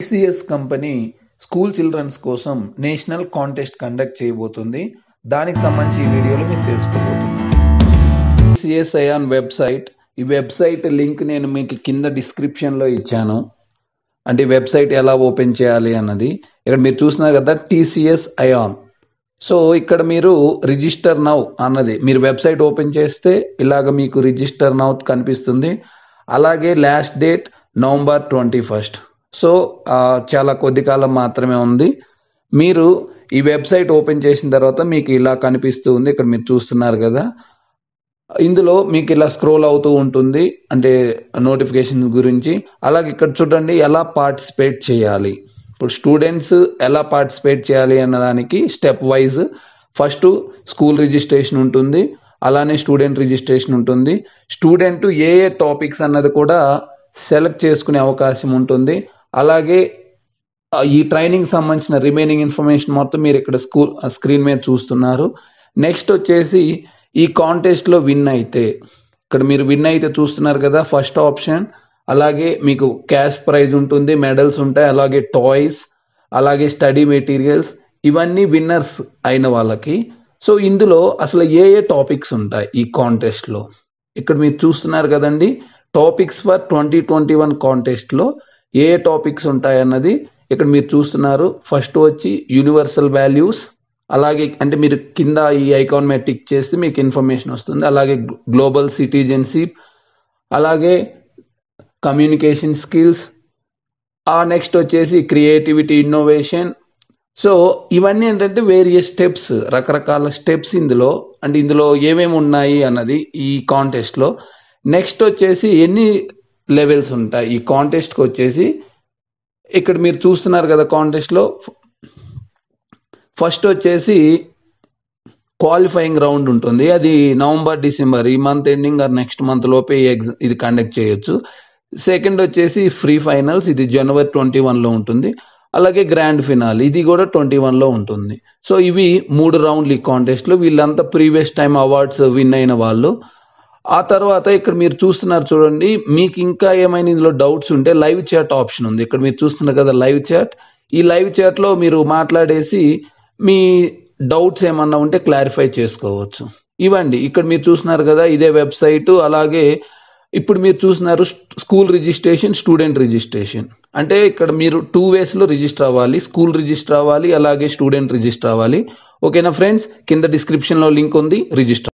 TCS company school childrens కోసం national contest conduct చేయబోతుంది దానికి సంబంధించి ఈ వీడియోలో మీరు తెలుసుకోబోతున్నారు టీసీఎస్ అయాన్ వెబ్సైట్ ఈ వెబ్సైట్ లింక్ నేను మీకు కింద డిస్క్రిప్షన్లో ఇచ్చాను అంటే ఈ వెబ్సైట్ ఎలా ఓపెన్ చేయాలి అన్నది ఇక్కడ మీరు చూస్తున్నారు కదా టీసీఎస్ అయాన్ సో ఇక్కడ మీరు రిజిస్టర్ నౌ అన్నది మీరు వెబ్సైట్ ఓపెన్ చేస్తే ఇలాగ మీకు రిజిస్టర్ నౌ కనిపిస్తుంది అలాగే last date November twenty first so ఆ, చాలా కొద్ది కాలం మాత్రమే ఉంది మీరు ఈ వెబ్సైట్ ఓపెన్ చేసిన తర్వాత మీకు ఇలా కనిపిస్తూ ఉంది ఇక్కడ మీరు చూస్తున్నారు కదా ఇందులో మీకు ఇలా స్క్రోల్ అవుతూ ఉంటుంది అంటే నోటిఫికేషన్ గురించి అలాగే ఇక్కడ చూడండి ఎలా పార్టిసిపేట్ చేయాలి ఇప్పుడు స్టూడెంట్స్ ఎలా పార్టిసిపేట్ చేయాలి అన్నదానికి step wise first school registration ఉంటుంది అలానే స్టూడెంట్ రిజిస్ట్రేషన్ ఉంటుంది స్టూడెంట్ ఏ ఏ టాపిక్స్ అన్నది కూడా సెలెక్ట్ చేసుకునే అవకాశం ఉంటుంది అలాగే ఆ, ఈ ట్రైనింగ్ సంబంధించిన రిమైనింగ్ ఇన్ఫర్మేషన్ మొత్తం మీరు ఇక్కడ స్కూల్ స్క్రీన్ మీద చూస్తున్నారు నెక్స్ట్ వచ్చేసి ఈ కాంటెస్ట్లో విన్ అయితే ఇక్కడ మీరు విన్ అయితే చూస్తున్నారు కదా ఫస్ట్ ఆప్షన్ అలాగే మీకు క్యాష్ ప్రైజ్ ఉంటుంది మెడల్స్ ఉంటాయి అలాగే టాయ్స్ అలాగే స్టడీ మెటీరియల్స్ ఇవన్నీ విన్నర్స్ అయిన వాళ్ళకి సో ఇందులో అసలు ఏ ఏ టాపిక్స్ ఉంటాయి ఈ కాంటెస్ట్లో ఇక్కడ మీరు చూస్తున్నారు కదండి topics for twenty twenty one కాంటెస్ట్లో ఏ ఏ టాపిక్స్ ఉంటాయి అన్నది ఇక్కడ మీరు చూస్తున్నారు ఫస్ట్ వచ్చి యూనివర్సల్ వాల్యూస్ అలాగే అంటే మీరు కింద ఈ ఐకాన్ మీద టిక్ చేస్తే మీకు ఇన్ఫర్మేషన్ వస్తుంది అలాగే గ్లోబల్ సిటిజన్షిప్ అలాగే కమ్యూనికేషన్ స్కిల్స్ ఆ నెక్స్ట్ వచ్చేసి క్రియేటివిటీ ఇన్నోవేషన్ సో ఇవన్నీ ఏంటంటే వేరియస్ స్టెప్స్ రకరకాల స్టెప్స్ ఇందులో అంటే ఇందులో ఏమేమి ఉన్నాయి అన్నది ఈ కాంటెస్ట్లో నెక్స్ట్ వచ్చేసి ఎన్ని లెవెల్స్ ఉంటాయి ఈ కాంటెస్ట్కి వచ్చేసి ఇక్కడ మీరు చూస్తున్నారు కదా కాంటెస్ట్లో ఫస్ట్ వచ్చేసి క్వాలిఫైయింగ్ రౌండ్ ఉంటుంది అది నవంబర్ డిసెంబర్ ఈ month ending or next month లోపే ఈ ఎగ్జా ఇది కండక్ట్ చేయొచ్చు సెకండ్ వచ్చేసి ఫ్రీ ఫైనల్స్ ఇది జనవరి ట్వంటీ వన్లో ఉంటుంది అలాగే గ్రాండ్ ఫినాల్ ఇది కూడా ట్వంటీ వన్లో ఉంటుంది సో ఇవి మూడు రౌండ్లు ఈ కాంటెస్ట్లో వీళ్ళంతా ప్రీవియస్ టైం అవార్డ్స్ విన్ అయిన వాళ్ళు ఆ తర్వాత ఇక్కడ మీరు చూస్తున్నారు చూడండి మీకు ఇంకా ఏమైనా ఇందులో డౌట్స్ ఉంటే లైవ్ చాట్ ఆప్షన్ ఉంది ఇక్కడ మీరు చూస్తున్నారు కదా లైవ్ చాట్ ఈ లైవ్ చాట్లో మీరు మాట్లాడేసి మీ డౌట్స్ ఏమన్నా ఉంటే క్లారిఫై చేసుకోవచ్చు ఇవ్వండి ఇక్కడ మీరు చూస్తున్నారు కదా ఇదే వెబ్సైట్ అలాగే ఇప్పుడు మీరు చూస్తున్నారు స్కూల్ రిజిస్ట్రేషన్ స్టూడెంట్ రిజిస్ట్రేషన్ అంటే ఇక్కడ మీరు టూ వేస్లో రిజిస్టర్ అవ్వాలి స్కూల్ రిజిస్టర్ అవ్వాలి అలాగే స్టూడెంట్ రిజిస్టర్ అవ్వాలి ఓకేనా ఫ్రెండ్స్ కింద డిస్క్రిప్షన్లో లింక్ ఉంది రిజిస్టర్